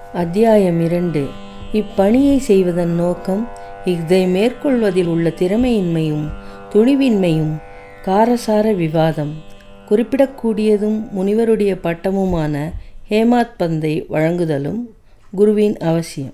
அத்தியாயம் இரண்டு இப்பணியை செய்வதன் நோக்கம் இதை மேற்கொள்வதில் உள்ள திறமையின்மையும் துணிவின்மையும் காரசார விவாதம் குறிப்பிடக்கூடியதும் முனிவருடைய பட்டமுமான ஹேமாத் பந்தை வழங்குதலும் குருவின் அவசியம்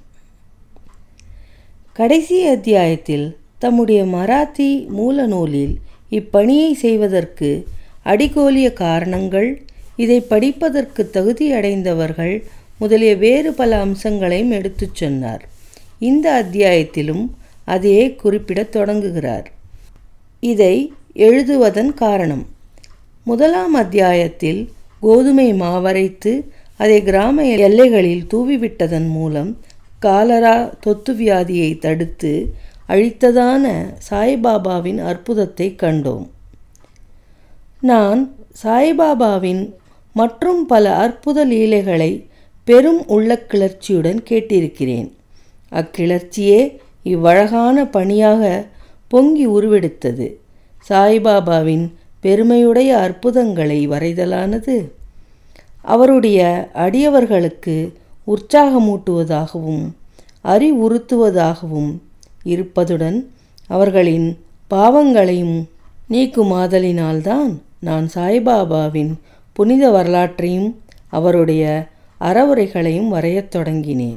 கடைசி அத்தியாயத்தில் தம்முடைய மராத்தி மூல நூலில் இப்பணியை செய்வதற்கு அடிகோலிய காரணங்கள் இதை படிப்பதற்கு தகுதியடைந்தவர்கள் முதலிய வேறு பல அம்சங்களையும் எடுத்துச் சொன்னார் இந்த அத்தியாயத்திலும் அதையே குறிப்பிடத் தொடங்குகிறார் இதை எழுதுவதன் காரணம் முதலாம் அத்தியாயத்தில் கோதுமை மாவரைத்து அதை கிராம எல்லைகளில் தூவிவிட்டதன் மூலம் காலரா தொத்து வியாதியை தடுத்து அழித்ததான சாய்பாபாவின் அற்புதத்தை கண்டோம் நான் சாய்பாபாவின் மற்றும் பல அற்புத லீலைகளை பெரும் உள்ள கிளர்ச்சியுடன் கேட்டிருக்கிறேன் அக்கிளர்ச்சியே இவ்வழகான பணியாக பொங்கி உருவெடுத்தது சாய்பாபாவின் பெருமையுடைய அற்புதங்களை வரைதலானது அவருடைய அடியவர்களுக்கு உற்சாகமூட்டுவதாகவும் அறிவுறுத்துவதாகவும் இருப்பதுடன் அவர்களின் பாவங்களையும் நீக்குமாதலினால்தான் நான் சாய்பாபாவின் புனித வரலாற்றையும் அவருடைய அறவுரைகளையும் வரையத் தொடங்கினேன்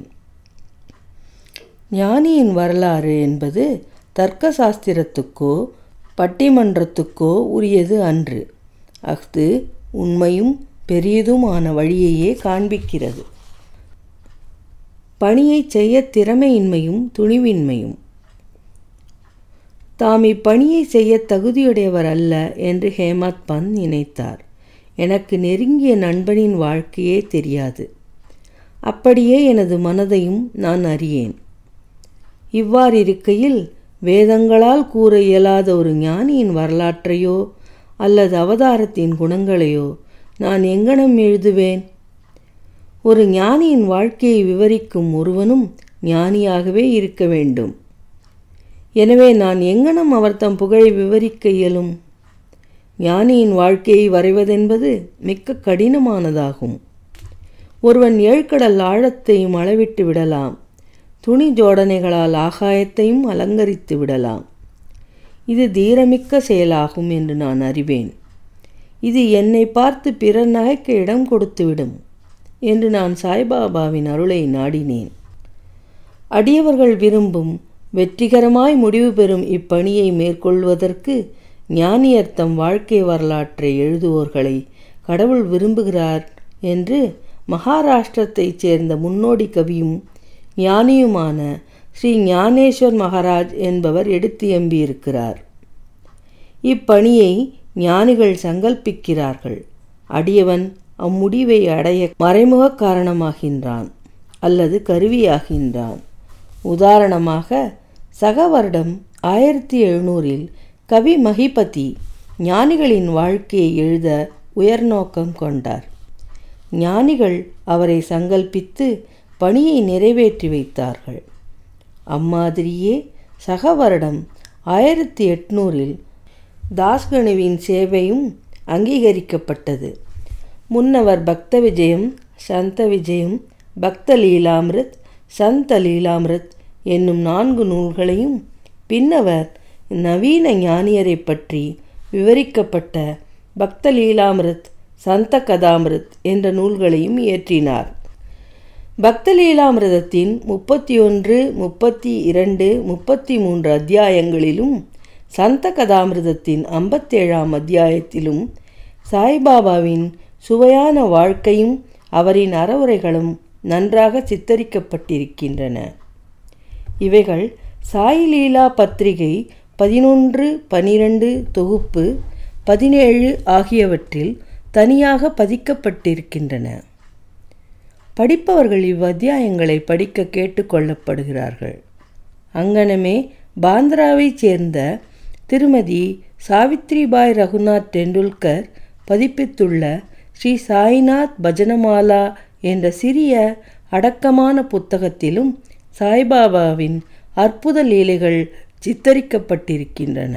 ஞானியின் வரலாறு என்பது தர்க்க சாஸ்திரத்துக்கோ பட்டிமன்றத்துக்கோ உரியது அன்று அஃது உண்மையும் பெரியதுமான வழியையே காண்பிக்கிறது பணியை செய்ய திறமையின்மையும் துணிவின்மையும் தாம் இப்பணியை செய்ய தகுதியுடையவர் அல்ல என்று ஹேமத் பந்த் நினைத்தார் எனக்கு நெருங்கிய நண்பனின் வாழ்க்கையே தெரியாது அப்படியே எனது மனதையும் நான் அறியேன் இவ்வாறிருக்கையில் வேதங்களால் கூற இயலாத ஒரு ஞானியின் வரலாற்றையோ அல்லது அவதாரத்தின் குணங்களையோ நான் எங்கனம் எழுதுவேன் ஒரு ஞானியின் வாழ்க்கையை விவரிக்கும் ஒருவனும் ஞானியாகவே இருக்க வேண்டும் எனவே நான் எங்கனம் அவர் தம் புகழை விவரிக்க இயலும் ஞானியின் வாழ்க்கையை வரைவதென்பது மிக்க கடினமானதாகும் ஒருவன் ஏழ்கடல் ஆழத்தையும் அளவிட்டு விடலாம் துணி ஜோடனைகளால் ஆகாயத்தையும் அலங்கரித்து விடலாம் இது தீரமிக்க செயலாகும் என்று நான் அறிவேன் இது என்னை பார்த்து பிறர் நகைக்க இடம் கொடுத்துவிடும் என்று நான் சாய்பாபாவின் அருளை நாடினேன் அடியவர்கள் விரும்பும் வெற்றிகரமாய் முடிவு பெறும் இப்பணியை மேற்கொள்வதற்கு ஞானியர் தம் வாழ்க்கை வரலாற்றை எழுதுவோர்களை கடவுள் விரும்புகிறார் என்று மகாராஷ்டிரத்தைச் சேர்ந்த முன்னோடி கவியும் ஞானியுமான ஸ்ரீ ஞானேஸ்வர் மகாராஜ் என்பவர் எடுத்து எம்பியிருக்கிறார் இப்பணியை ஞானிகள் சங்கல்பிக்கிறார்கள் அடியவன் அம்முடிவை அடைய மறைமுக காரணமாகின்றான் அல்லது கருவியாகின்றான் உதாரணமாக சக வருடம் ஆயிரத்தி எழுநூறில் கவி மகிபதி ஞானிகளின் வாழ்க்கையை எழுத உயர்நோக்கம் கொண்டார் ஞானிகள் அவரை சங்கல்பித்து பணியை நிறைவேற்றி வைத்தார்கள் அம்மாதிரியே சக வருடம் ஆயிரத்தி எட்நூறில் தாஸ்கணுவின் சேவையும் அங்கீகரிக்கப்பட்டது முன்னவர் பக்த விஜயம் சந்த விஜயம் பக்த லீலாமிருத் சந்த லீலாமிருத் என்னும் நான்கு நூல்களையும் பின்னவர் நவீன ஞானியரை பற்றி விவரிக்கப்பட்ட பக்த லீலாமிருத் சந்த கதாமிருத் என்ற நூல்களையும் இயற்றினார் பக்த லீலாமிரதத்தின் முப்பத்தி ஒன்று முப்பத்தி இரண்டு முப்பத்தி மூன்று அத்தியாயங்களிலும் சந்த கதாமிரதத்தின் ஐம்பத்தேழாம் அத்தியாயத்திலும் சாய்பாபாவின் சுவையான வாழ்க்கையும் அவரின் அறவுரைகளும் நன்றாக சித்தரிக்கப்பட்டிருக்கின்றன இவைகள் சாய் லீலா பத்திரிகை பதினொன்று பனிரெண்டு தொகுப்பு பதினேழு ஆகியவற்றில் தனியாக பதிக்கப்பட்டிருக்கின்றன படிப்பவர்கள் இவ்வத்தியாயங்களை படிக்க கேட்டுக்கொள்ளப்படுகிறார்கள் அங்கனமே பாந்திராவைச் சேர்ந்த திருமதி சாவித்ரிபாய் ரகுநாத் டெண்டுல்கர் பதிப்பித்துள்ள ஸ்ரீ சாய்நாத் பஜனமாலா என்ற சிறிய அடக்கமான புத்தகத்திலும் சாய்பாபாவின் அற்புத லீலைகள் சித்தரிக்கப்பட்டிருக்கின்றன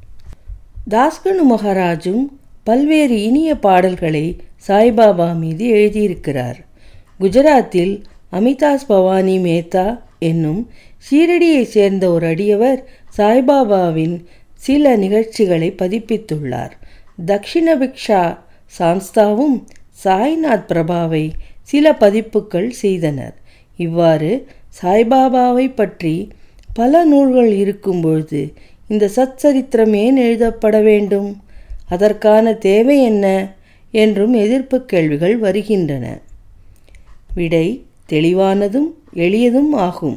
தாஸ்கனு மகாராஜும் பல்வேறு இனிய பாடல்களை சாய்பாபா மீது எழுதியிருக்கிறார் குஜராத்தில் அமிதாஸ் பவானி மேத்தா என்னும் ஷீரடியைச் சேர்ந்த ஒரு அடியவர் சாய்பாபாவின் சில நிகழ்ச்சிகளை பதிப்பித்துள்ளார் தக்ஷிணபிக்ஷா சான்ஸ்தாவும் சாய்நாத் பிரபாவை சில பதிப்புகள் செய்தனர் இவ்வாறு சாய்பாபாவை பற்றி பல நூல்கள் இருக்கும்பொழுது இந்த சச்சரித்திரம் ஏன் எழுதப்பட வேண்டும் அதற்கான தேவை என்ன என்றும் எதிர்ப்பு கேள்விகள் வருகின்றன விடை தெளிவானதும் எளியதும் ஆகும்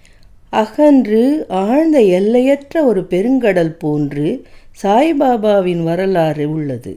அகன்று ஆழ்ந்த எல்லையற்ற ஒரு பெருங்கடல் போன்று சாய்பாபாவின் வரலாறு உள்ளது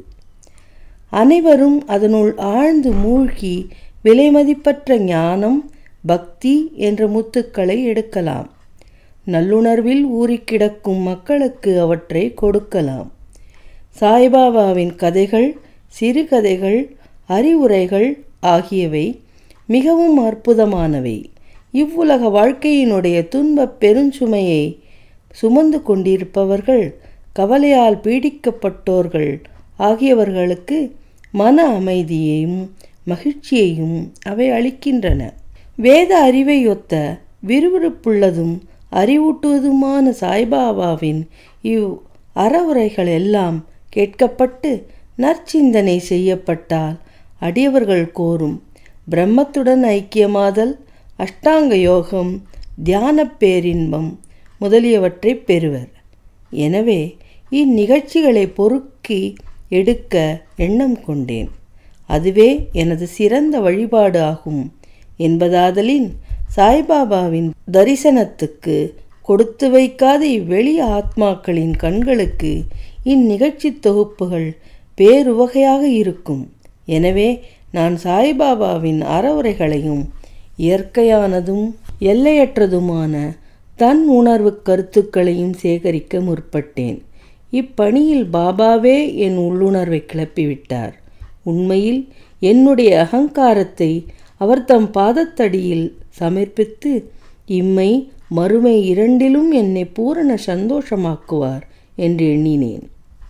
அனைவரும் அதனுள் ஆழ்ந்து மூழ்கி விலைமதிப்பற்ற ஞானம் பக்தி என்ற முத்துக்களை எடுக்கலாம் நல்லுணர்வில் ஊறிக்கிடக்கும் மக்களுக்கு அவற்றை கொடுக்கலாம் சாய்பாபாவின் கதைகள் சிறுகதைகள் அறிவுரைகள் ஆகியவை மிகவும் அற்புதமானவை இவ்வுலக வாழ்க்கையினுடைய துன்பப் பெருஞ்சுமையை சுமந்து கொண்டிருப்பவர்கள் கவலையால் பீடிக்கப்பட்டோர்கள் ஆகியவர்களுக்கு மன அமைதியையும் மகிழ்ச்சியையும் அவை அளிக்கின்றன வேத அறிவையொத்த விறுவிறுப்புள்ளதும் அறிவூட்டுவதுமான சாய்பாபாவின் இவ் அறவுரைகள் எல்லாம் கேட்கப்பட்டு நற்சிந்தனை செய்யப்பட்டால் அடியவர்கள் கோரும் பிரம்மத்துடன் ஐக்கியமாதல் அஷ்டாங்க யோகம் தியான பேரின்பம் முதலியவற்றை பெறுவர் எனவே இந்நிகழ்ச்சிகளை பொறுக்கி எடுக்க எண்ணம் கொண்டேன் அதுவே எனது சிறந்த வழிபாடு ஆகும் என்பதாதலின் சாய்பாபாவின் தரிசனத்துக்கு கொடுத்து வைக்காத இவ்வெளி ஆத்மாக்களின் கண்களுக்கு இந்நிகழ்ச்சி தொகுப்புகள் பேருவகையாக இருக்கும் எனவே நான் சாய்பாபாவின் அறவுரைகளையும் இயற்கையானதும் எல்லையற்றதுமான தன் உணர்வு கருத்துக்களையும் சேகரிக்க முற்பட்டேன் இப்பணியில் பாபாவே என் உள்ளுணர்வை கிளப்பிவிட்டார் உண்மையில் என்னுடைய அகங்காரத்தை அவர் தம் பாதத்தடியில் சமர்ப்பித்து இம்மை மறுமை இரண்டிலும் என்னை பூரண சந்தோஷமாக்குவார் என்று எண்ணினேன்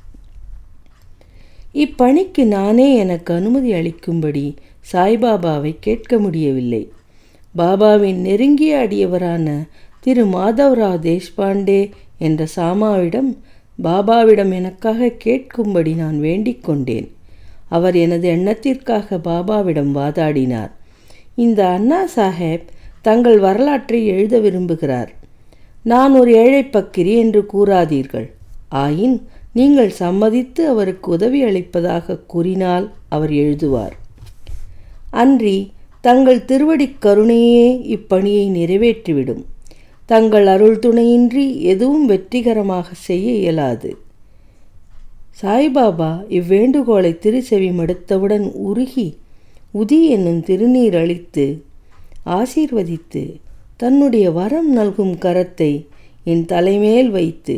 இப்பணிக்கு நானே எனக்கு அனுமதி அளிக்கும்படி சாய்பாபாவை கேட்க முடியவில்லை பாபாவின் நெருங்கிய அடியவரான திரு மாதவராவ் தேஷ்பாண்டே என்ற சாமாவிடம் பாபாவிடம் எனக்காக கேட்கும்படி நான் வேண்டிக் கொண்டேன் அவர் எனது எண்ணத்திற்காக பாபாவிடம் வாதாடினார் இந்த அண்ணா சாஹேப் தங்கள் வரலாற்றை எழுத விரும்புகிறார் நான் ஒரு ஏழை பக்கிரி என்று கூறாதீர்கள் ஆயின் நீங்கள் சம்மதித்து அவருக்கு உதவி அளிப்பதாக கூறினால் அவர் எழுதுவார் அன்றி தங்கள் திருவடிக் கருணையே இப்பணியை நிறைவேற்றிவிடும் தங்கள் அருள் துணையின்றி எதுவும் வெற்றிகரமாக செய்ய இயலாது சாய்பாபா இவ்வேண்டுகோளை திருச்செவி மடுத்தவுடன் உருகி உதி என்னும் திருநீர் அளித்து ஆசீர்வதித்து தன்னுடைய வரம் நல்கும் கரத்தை என் தலைமேல் வைத்து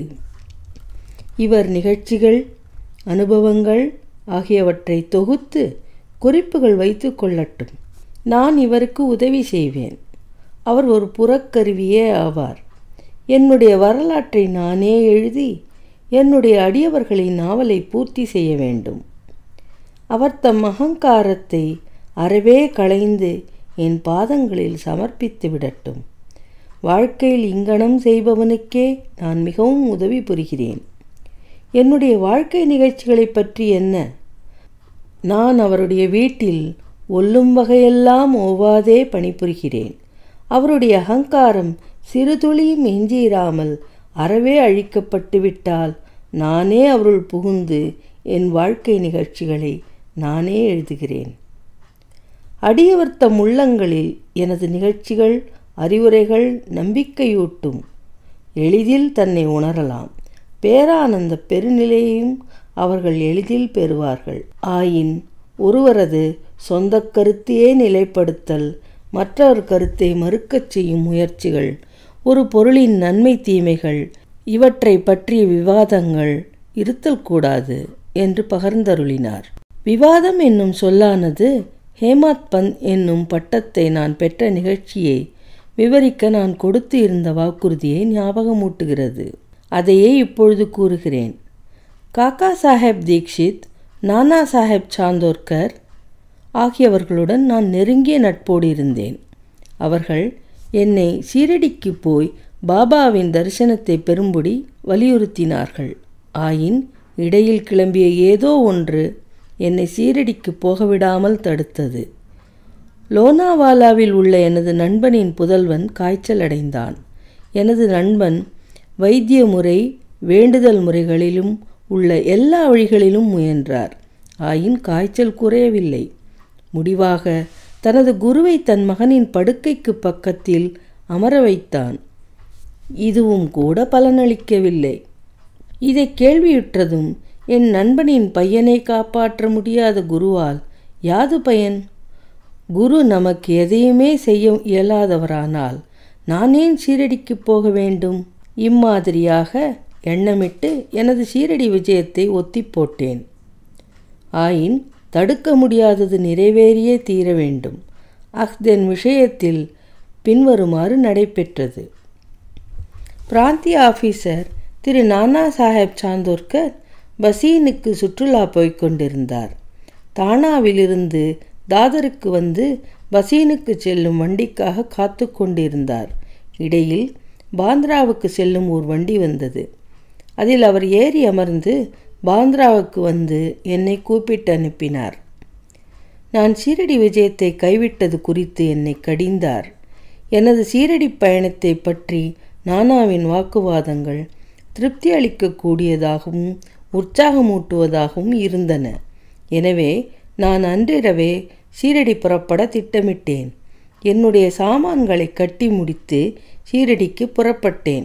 இவர் நிகழ்ச்சிகள் அனுபவங்கள் ஆகியவற்றை தொகுத்து குறிப்புகள் வைத்து கொள்ளட்டும் நான் இவருக்கு உதவி செய்வேன் அவர் ஒரு புறக்கருவியே ஆவார் என்னுடைய வரலாற்றை நானே எழுதி என்னுடைய அடியவர்களின் நாவலை பூர்த்தி செய்ய வேண்டும் அவர் தம் அகங்காரத்தை அறவே களைந்து என் பாதங்களில் சமர்ப்பித்து விடட்டும் வாழ்க்கையில் இங்கனம் செய்பவனுக்கே நான் மிகவும் உதவி புரிகிறேன் என்னுடைய வாழ்க்கை நிகழ்ச்சிகளை பற்றி என்ன நான் அவருடைய வீட்டில் ஒல்லும் வகையெல்லாம் ஓவாதே பணிபுரிகிறேன் அவருடைய அகங்காரம் சிறுதுளியும் எஞ்சியிராமல் அறவே அழிக்கப்பட்டு விட்டால் நானே அவருள் புகுந்து என் வாழ்க்கை நிகழ்ச்சிகளை நானே எழுதுகிறேன் அடியவர்த்தம் உள்ளங்களில் எனது நிகழ்ச்சிகள் அறிவுரைகள் நம்பிக்கையூட்டும் எளிதில் தன்னை உணரலாம் பேரானந்த பெருநிலையையும் அவர்கள் எளிதில் பெறுவார்கள் ஆயின் ஒருவரது சொந்த கருத்தையே நிலைப்படுத்தல் மற்றவர் கருத்தை மறுக்கச் செய்யும் முயற்சிகள் ஒரு பொருளின் நன்மை தீமைகள் இவற்றை பற்றிய விவாதங்கள் இருத்தல் கூடாது என்று பகர்ந்தருளினார் விவாதம் என்னும் சொல்லானது ஹேமாத் பந்த் என்னும் பட்டத்தை நான் பெற்ற நிகழ்ச்சியை விவரிக்க நான் கொடுத்து இருந்த வாக்குறுதியை ஞாபகமூட்டுகிறது அதையே இப்பொழுது கூறுகிறேன் காக்கா சாஹேப் தீக்ஷித் நானா சாஹேப் சாந்தோர்கர் ஆகியவர்களுடன் நான் நெருங்கிய நட்போடு இருந்தேன் அவர்கள் என்னை சீரடிக்கு போய் பாபாவின் தரிசனத்தை பெறும்படி வலியுறுத்தினார்கள் ஆயின் இடையில் கிளம்பிய ஏதோ ஒன்று என்னை சீரடிக்கு போகவிடாமல் தடுத்தது லோனாவாலாவில் உள்ள எனது நண்பனின் புதல்வன் காய்ச்சல் அடைந்தான் எனது நண்பன் வைத்திய முறை வேண்டுதல் முறைகளிலும் உள்ள எல்லா வழிகளிலும் முயன்றார் ஆயின் காய்ச்சல் குறையவில்லை முடிவாக தனது குருவை தன் மகனின் படுக்கைக்கு பக்கத்தில் அமர வைத்தான் இதுவும் கூட பலனளிக்கவில்லை இதை கேள்வியுற்றதும் என் நண்பனின் பையனை காப்பாற்ற முடியாத குருவால் யாது பயன் குரு நமக்கு எதையுமே செய்ய இயலாதவரானால் நான் ஏன் சீரடிக்கு போக வேண்டும் இம்மாதிரியாக எண்ணமிட்டு எனது சீரடி விஜயத்தை ஒத்தி போட்டேன் ஆயின் தடுக்க முடியாதது நிறைவேறியே தீர வேண்டும் அஹ்தென் விஷயத்தில் பின்வருமாறு நடைபெற்றது பிராந்திய ஆஃபீஸர் திரு நானா சாஹேப் சாந்தோர்கர் பசீனுக்கு சுற்றுலா போய்க் கொண்டிருந்தார் தானாவிலிருந்து தாதருக்கு வந்து பசீனுக்கு செல்லும் வண்டிக்காக காத்து கொண்டிருந்தார் இடையில் பாந்த்ராவுக்கு செல்லும் ஒரு வண்டி வந்தது அதில் அவர் ஏறி அமர்ந்து பாந்த்ராவுக்கு வந்து என்னை கூப்பிட்டு அனுப்பினார் நான் சீரடி விஜயத்தை கைவிட்டது குறித்து என்னை கடிந்தார் எனது சீரடி பயணத்தை பற்றி நானாவின் வாக்குவாதங்கள் திருப்தி அளிக்கக்கூடியதாகவும் உற்சாகமூட்டுவதாகவும் இருந்தன எனவே நான் அன்றிரவே சீரடி புறப்பட திட்டமிட்டேன் என்னுடைய சாமான்களை கட்டி முடித்து சீரடிக்கு புறப்பட்டேன்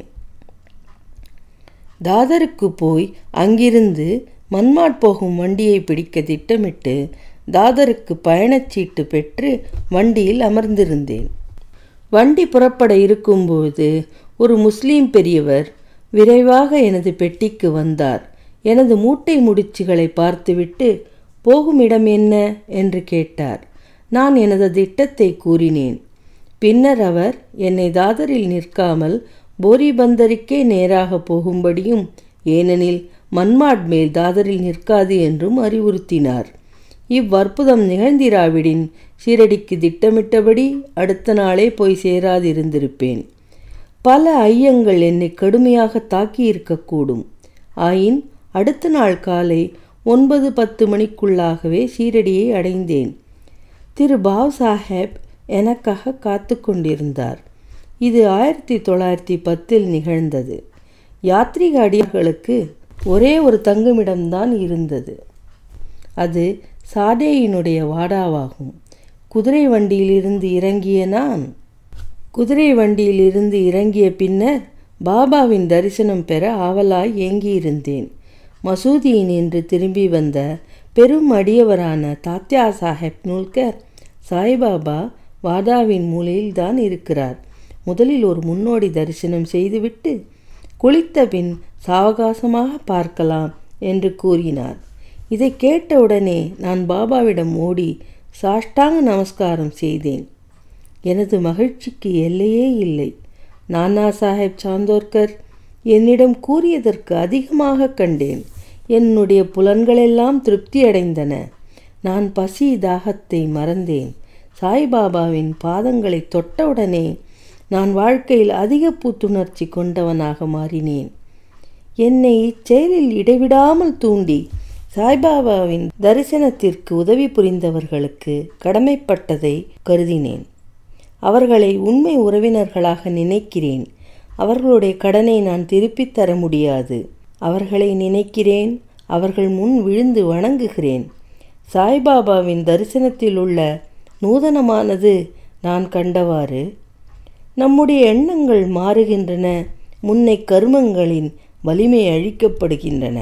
தாதருக்கு போய் அங்கிருந்து மன்மாட் போகும் வண்டியை பிடிக்க திட்டமிட்டு தாதருக்கு பயணச்சீட்டு பெற்று வண்டியில் அமர்ந்திருந்தேன் வண்டி புறப்பட இருக்கும்போது ஒரு முஸ்லீம் பெரியவர் விரைவாக எனது பெட்டிக்கு வந்தார் எனது மூட்டை முடிச்சுகளை பார்த்துவிட்டு போகும் இடம் என்ன என்று கேட்டார் நான் எனது திட்டத்தை கூறினேன் பின்னர் அவர் என்னை தாதரில் நிற்காமல் போரிபந்தருக்கே நேராக போகும்படியும் ஏனெனில் மன்மாட் மேல் தாதரில் நிற்காது என்றும் அறிவுறுத்தினார் இவ்வற்புதம் நிகழ்ந்திராவிடின் சீரடிக்கு திட்டமிட்டபடி அடுத்த நாளே போய் சேராதிருந்திருப்பேன் பல ஐயங்கள் என்னை கடுமையாக தாக்கியிருக்கக்கூடும் ஆயின் அடுத்த நாள் காலை ஒன்பது பத்து மணிக்குள்ளாகவே சீரடியை அடைந்தேன் திரு பாவ் சாஹேப் எனக்காக காத்து கொண்டிருந்தார் இது ஆயிரத்தி தொள்ளாயிரத்தி பத்தில் நிகழ்ந்தது யாத்ரீக அடியார்களுக்கு ஒரே ஒரு தங்குமிடம்தான் இருந்தது அது சாடேயினுடைய வாடாவாகும் குதிரை வண்டியிலிருந்து இறங்கிய நான் குதிரை வண்டியிலிருந்து இறங்கிய பின்னர் பாபாவின் தரிசனம் பெற ஆவலாய் ஏங்கியிருந்தேன் மசூதியினின்று திரும்பி வந்த பெரும் அடியவரான தாத்யா சாஹேப் நூல்கர் சாய்பாபா வாடாவின் மூலையில் தான் இருக்கிறார் முதலில் ஒரு முன்னோடி தரிசனம் செய்துவிட்டு குளித்த பின் சாவகாசமாக பார்க்கலாம் என்று கூறினார் இதை கேட்டவுடனே நான் பாபாவிடம் ஓடி சாஷ்டாங்க நமஸ்காரம் செய்தேன் எனது மகிழ்ச்சிக்கு எல்லையே இல்லை நானா சாஹேப் சாந்தோர்கர் என்னிடம் கூறியதற்கு அதிகமாக கண்டேன் என்னுடைய புலன்களெல்லாம் திருப்தி அடைந்தன நான் பசி தாகத்தை மறந்தேன் சாய்பாபாவின் பாதங்களை தொட்டவுடனே நான் வாழ்க்கையில் அதிக புத்துணர்ச்சி கொண்டவனாக மாறினேன் என்னை இச்செயலில் இடைவிடாமல் தூண்டி சாய்பாபாவின் தரிசனத்திற்கு உதவி புரிந்தவர்களுக்கு கடமைப்பட்டதை கருதினேன் அவர்களை உண்மை உறவினர்களாக நினைக்கிறேன் அவர்களுடைய கடனை நான் திருப்பித் தர முடியாது அவர்களை நினைக்கிறேன் அவர்கள் முன் விழுந்து வணங்குகிறேன் சாய்பாபாவின் தரிசனத்தில் உள்ள நூதனமானது நான் கண்டவாறு நம்முடைய எண்ணங்கள் மாறுகின்றன முன்னை கருமங்களின் வலிமை அழிக்கப்படுகின்றன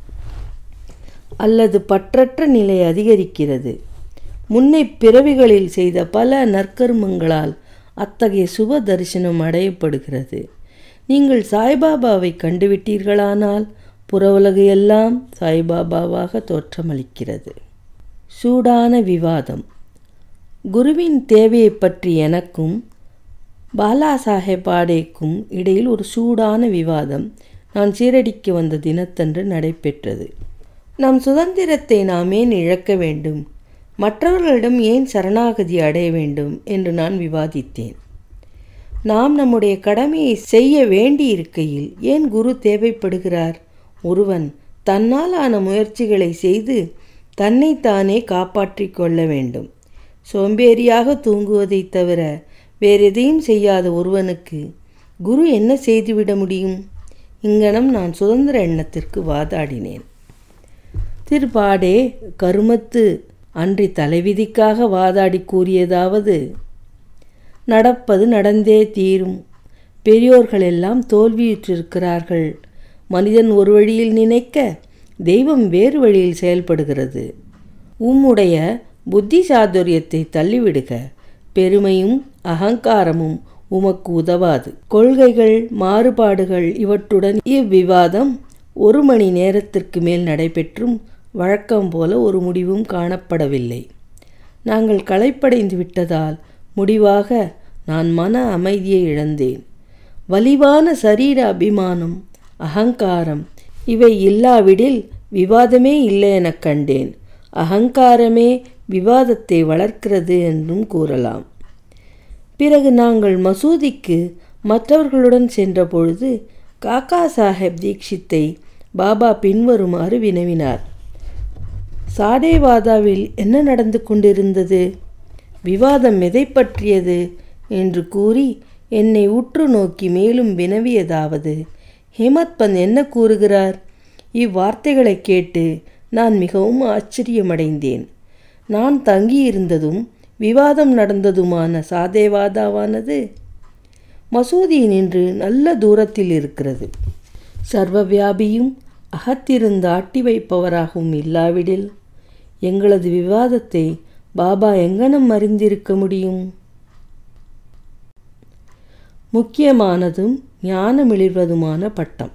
அல்லது பற்றற்ற நிலை அதிகரிக்கிறது முன்னை பிறவிகளில் செய்த பல நற்கர்மங்களால் அத்தகைய சுப தரிசனம் அடையப்படுகிறது நீங்கள் சாய்பாபாவை கண்டுவிட்டீர்களானால் புறவுலகு எல்லாம் சாய்பாபாவாக தோற்றமளிக்கிறது சூடான விவாதம் குருவின் தேவையை பற்றி எனக்கும் பாலா சாஹேப் ஆடேக்கும் இடையில் ஒரு சூடான விவாதம் நான் சீரடிக்கு வந்த தினத்தன்று நடைபெற்றது நம் சுதந்திரத்தை நாம் ஏன் இழக்க வேண்டும் மற்றவர்களிடம் ஏன் சரணாகதி அடைய வேண்டும் என்று நான் விவாதித்தேன் நாம் நம்முடைய கடமையை செய்ய வேண்டியிருக்கையில் ஏன் குரு தேவைப்படுகிறார் ஒருவன் தன்னால் ஆன முயற்சிகளை செய்து தன்னைத்தானே காப்பாற்றிக் கொள்ள வேண்டும் சோம்பேறியாக தூங்குவதைத் தவிர வேறெதையும் செய்யாத ஒருவனுக்கு குரு என்ன செய்துவிட முடியும் இங்கனம் நான் சுதந்திர எண்ணத்திற்கு வாதாடினேன் திருப்பாடே கருமத்து அன்றி தலைவிதிக்காக வாதாடி கூறியதாவது நடப்பது நடந்தே தீரும் பெரியோர்கள் எல்லாம் தோல்வியுற்றிருக்கிறார்கள் மனிதன் ஒரு வழியில் நினைக்க தெய்வம் வேறு வழியில் செயல்படுகிறது உம்முடைய புத்தி சாதுரியத்தை தள்ளிவிடுக பெருமையும் அகங்காரமும் உமக்கு உதவாது கொள்கைகள் மாறுபாடுகள் இவற்றுடன் இவ்விவாதம் ஒரு மணி நேரத்திற்கு மேல் நடைபெற்றும் வழக்கம் போல ஒரு முடிவும் காணப்படவில்லை நாங்கள் களைப்படைந்து விட்டதால் முடிவாக நான் மன அமைதியை இழந்தேன் வலிவான சரீர அபிமானம் அகங்காரம் இவை இல்லாவிடில் விவாதமே இல்லை எனக் கண்டேன் அகங்காரமே விவாதத்தை வளர்க்கிறது என்றும் கூறலாம் பிறகு நாங்கள் மசூதிக்கு மற்றவர்களுடன் சென்றபொழுது காக்கா சாஹேப் தீக்ஷித்தை பாபா பின்வருமாறு வினவினார் சாடேவாதாவில் என்ன நடந்து கொண்டிருந்தது விவாதம் எதை பற்றியது என்று கூறி என்னை உற்று நோக்கி மேலும் வினவியதாவது ஹேமத் பந்த் என்ன கூறுகிறார் இவ்வார்த்தைகளை கேட்டு நான் மிகவும் ஆச்சரியமடைந்தேன் நான் தங்கியிருந்ததும் விவாதம் நடந்ததுமான சாதேவாதாவானது மசூதியினின்று நல்ல தூரத்தில் இருக்கிறது சர்வவியாபியும் அகத்திருந்து ஆட்டி வைப்பவராகவும் இல்லாவிடில் எங்களது விவாதத்தை பாபா எங்கனம் அறிந்திருக்க முடியும் முக்கியமானதும் ஞானமிளிர்வதுமான பட்டம்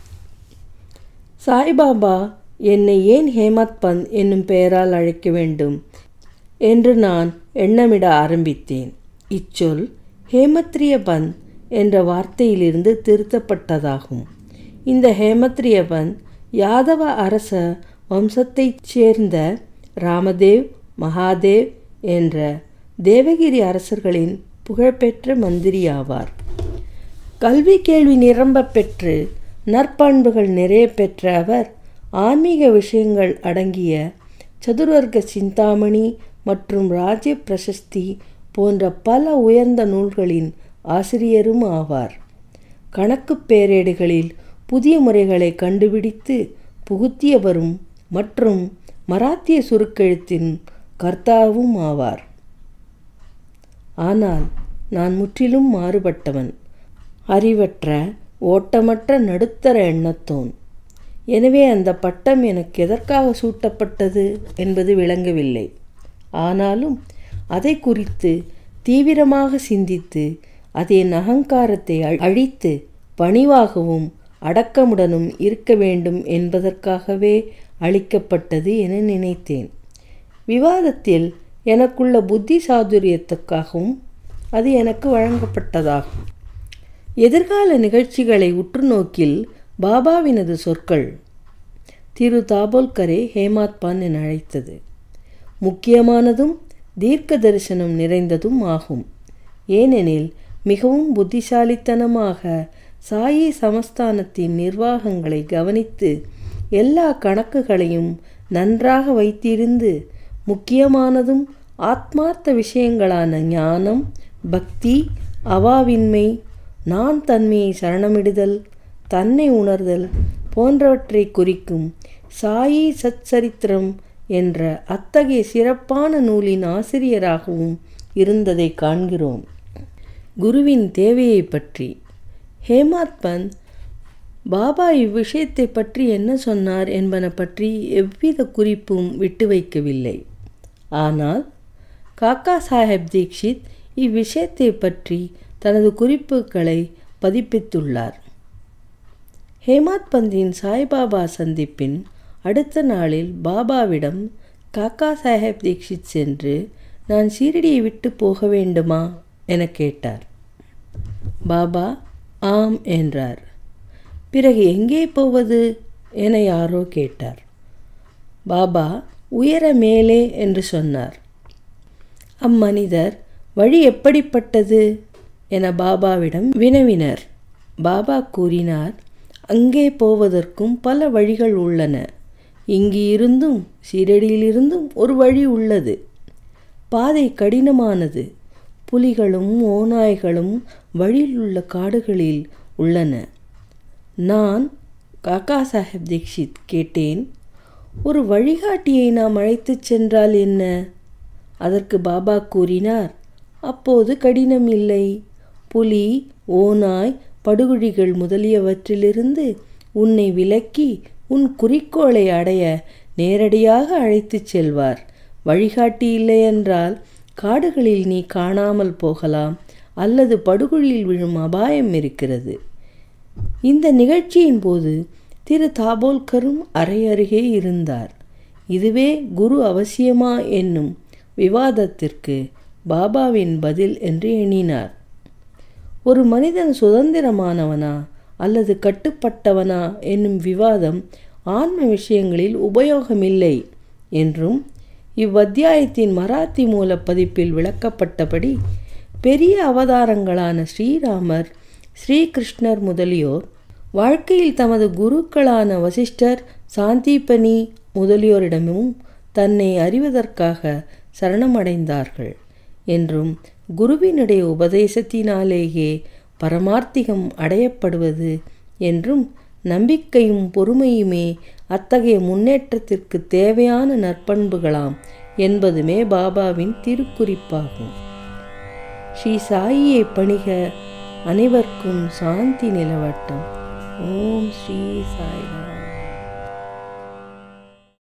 சாய்பாபா என்னை ஏன் ஹேமத் பந்த் என்னும் பெயரால் அழைக்க வேண்டும் என்று நான் எண்ணமிட ஆரம்பித்தேன் இச்சொல் ஹேமத்ரிய பந்த் என்ற வார்த்தையிலிருந்து திருத்தப்பட்டதாகும் இந்த ஹேமத்ரிய பந்த் யாதவ அரச வம்சத்தைச் சேர்ந்த ராமதேவ் மகாதேவ் என்ற தேவகிரி அரசர்களின் புகழ்பெற்ற மந்திரி ஆவார் கல்வி கேள்வி நிரம்ப பெற்று நற்பண்புகள் நிறைய பெற்ற அவர் ஆன்மீக விஷயங்கள் அடங்கிய சதுர்வர்க்க சிந்தாமணி மற்றும் ராஜ்ய பிரசஸ்தி போன்ற பல உயர்ந்த நூல்களின் ஆசிரியரும் ஆவார் கணக்கு பேரேடுகளில் புதிய முறைகளை கண்டுபிடித்து புகுத்தியவரும் மற்றும் மராத்திய சுருக்கெழுத்தின் கர்த்தாவும் ஆவார் ஆனால் நான் முற்றிலும் மாறுபட்டவன் அறிவற்ற ஓட்டமற்ற நடுத்தர எண்ணத்தோன் எனவே அந்த பட்டம் எனக்கு எதற்காக சூட்டப்பட்டது என்பது விளங்கவில்லை ஆனாலும் அதை குறித்து தீவிரமாக சிந்தித்து அது என் அகங்காரத்தை அழித்து பணிவாகவும் அடக்கமுடனும் இருக்க வேண்டும் என்பதற்காகவே அளிக்கப்பட்டது என நினைத்தேன் விவாதத்தில் எனக்குள்ள புத்தி சாதுரியத்துக்காகவும் அது எனக்கு வழங்கப்பட்டதாகும் எதிர்கால நிகழ்ச்சிகளை உற்று நோக்கில் பாபாவினது சொற்கள் திரு தாபோல்கரே ஹேமாத் பான் என அழைத்தது முக்கியமானதும் தீர்க்க தரிசனம் நிறைந்ததும் ஆகும் ஏனெனில் மிகவும் புத்திசாலித்தனமாக சாயி சமஸ்தானத்தின் நிர்வாகங்களை கவனித்து எல்லா கணக்குகளையும் நன்றாக வைத்திருந்து முக்கியமானதும் ஆத்மார்த்த விஷயங்களான ஞானம் பக்தி அவாவின்மை நான் தன்மையை சரணமிடுதல் தன்னை உணர்தல் போன்றவற்றை குறிக்கும் சாயி சச்சரித்திரம் என்ற அத்தகைய சிறப்பான நூலின் ஆசிரியராகவும் இருந்ததை காண்கிறோம் குருவின் தேவையை பற்றி ஹேமாத் பந்த் பாபா இவ்விஷயத்தை பற்றி என்ன சொன்னார் என்பன பற்றி எவ்வித குறிப்பும் விட்டு வைக்கவில்லை ஆனால் காக்கா சாஹேப் தீக்ஷித் இவ்விஷயத்தை பற்றி தனது குறிப்புகளை பதிப்பித்துள்ளார் ஹேமாத் பந்தின் சாய்பாபா சந்திப்பின் அடுத்த நாளில் பாபாவிடம் காக்கா சாஹேப் தீக்ஷித் சென்று நான் சீரடியை விட்டு போக வேண்டுமா என கேட்டார் பாபா ஆம் என்றார் பிறகு எங்கே போவது என யாரோ கேட்டார் பாபா உயர மேலே என்று சொன்னார் அம்மனிதர் வழி எப்படிப்பட்டது என பாபாவிடம் வினவினர் பாபா கூறினார் அங்கே போவதற்கும் பல வழிகள் உள்ளன இங்கு இருந்தும் ஷிரடியிலிருந்தும் ஒரு வழி உள்ளது பாதை கடினமானது புலிகளும் ஓநாய்களும் வழியில் உள்ள காடுகளில் உள்ளன நான் காக்கா சாஹேப் தீக்ஷித் கேட்டேன் ஒரு வழிகாட்டியை நாம் அழைத்துச் சென்றால் என்ன அதற்கு பாபா கூறினார் அப்போது கடினம் இல்லை புலி ஓநாய் படுகுழிகள் முதலியவற்றிலிருந்து உன்னை விலக்கி உன் குறிக்கோளை அடைய நேரடியாக அழைத்துச் செல்வார் வழிகாட்டி இல்லையென்றால் காடுகளில் நீ காணாமல் போகலாம் அல்லது படுகுழியில் விழும் அபாயம் இருக்கிறது இந்த நிகழ்ச்சியின் போது திரு தாபோல்கரும் அறை அருகே இருந்தார் இதுவே குரு அவசியமா என்னும் விவாதத்திற்கு பாபாவின் பதில் என்று எண்ணினார் ஒரு மனிதன் சுதந்திரமானவனா அல்லது கட்டுப்பட்டவனா என்னும் விவாதம் ஆன்ம விஷயங்களில் உபயோகமில்லை என்றும் இவ்வத்தியாயத்தின் மராத்தி மூல பதிப்பில் விளக்கப்பட்டபடி பெரிய அவதாரங்களான ஸ்ரீராமர் ஸ்ரீகிருஷ்ணர் முதலியோர் வாழ்க்கையில் தமது குருக்களான வசிஷ்டர் சாந்தீபனி முதலியோரிடமும் தன்னை அறிவதற்காக சரணமடைந்தார்கள் என்றும் குருவினுடைய உபதேசத்தினாலேயே பரமார்த்திகம் அடையப்படுவது என்றும் நம்பிக்கையும் பொறுமையுமே அத்தகைய முன்னேற்றத்திற்கு தேவையான நற்பண்புகளாம் என்பதுமே பாபாவின் திருக்குறிப்பாகும் ஸ்ரீ சாயியை பணிக அனைவருக்கும் சாந்தி நிலவட்டம் ஓம் ஸ்ரீ சாய்ராம்